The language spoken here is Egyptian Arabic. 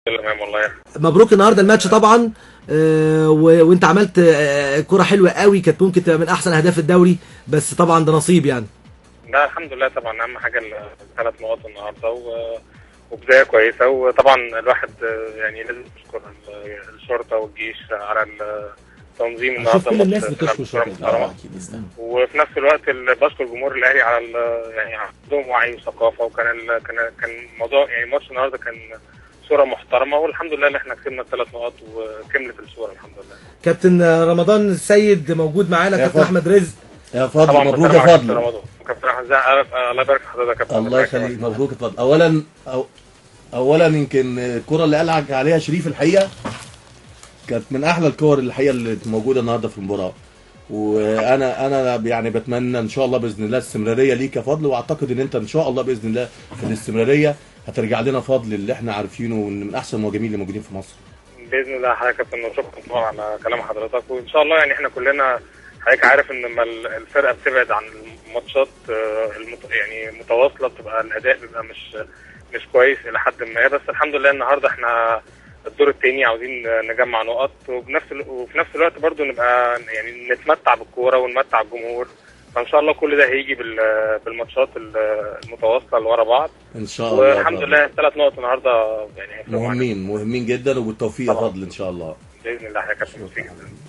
تمام والله مبروك النهارده الماتش طبعا آه، و- وانت عملت آه، كرة حلوة قوي كانت ممكن تبقى من احسن اهداف الدوري بس طبعا ده نصيب يعني لا الحمد لله طبعا اهم حاجه الثلاث نقاط النهارده و... وبدايه كويسه وطبعا الواحد آه، يعني لازم يشكر ال- الشرطه والجيش على التنظيم النهارده شوف كل الناس ماتش بتشكر كان شرطة محترمة. اه اكيد استنى وفي نفس الوقت ال- بشكر جمهور الاهلي على ال- يعني عندهم وعي وثقافه وكان ال... كان كان موضوع يعني ماتش النهارده كان صوره محترمه والحمد لله ان احنا كسبنا الثلاث نقاط وكملت الصوره الحمد لله كابتن رمضان السيد موجود معانا يا كابتن فضل. احمد رزق يا فضل طبعا مبروك بسلم يا على كابتن فضل رمضان وكابتن احمد زاهر الله يبارك في حضرتك يا كابتن الله يخليك مبروك يا فضل اولا أو اولا يمكن الكره اللي قلعك عليها شريف الحقيقه كانت من احلى الكور الحقيقه اللي موجوده النهارده في المباراه وانا انا يعني بتمنى ان شاء الله باذن الله الاستمراريه ليك يا فضل واعتقد ان انت ان شاء الله باذن الله في الاستمراريه هترجع لنا فضل اللي احنا عارفينه وإن من احسن المهاجمين اللي موجودين في مصر باذن الله حضرتك يا كابتن وشكرا طبعا على كلام حضرتك وان شاء الله يعني احنا كلنا حضرتك عارف ان لما ال- الفرقه بتبعد عن الماتشات آه، المت... يعني متواصله بتبقى الاداء بيبقى مش مش كويس الى حد ما بس الحمد لله النهارده احنا الدور الثاني عاوزين نجمع نقط وبنفس ال... وفي نفس الوقت برضو نبقى يعني نتمتع بالكوره ونمتع الجمهور فان شاء الله كل ده هيجي بال... بالماتشات ال- المتواصله اللي ورا بعض ان شاء الله والحمد لله الثلاث نقط النهارده يعني هيفرقوا معانا. مهمين مهمين جدا وبالتوفيق يا طبعا. فضل ان شاء الله باذن الله يا كابتن توفيق.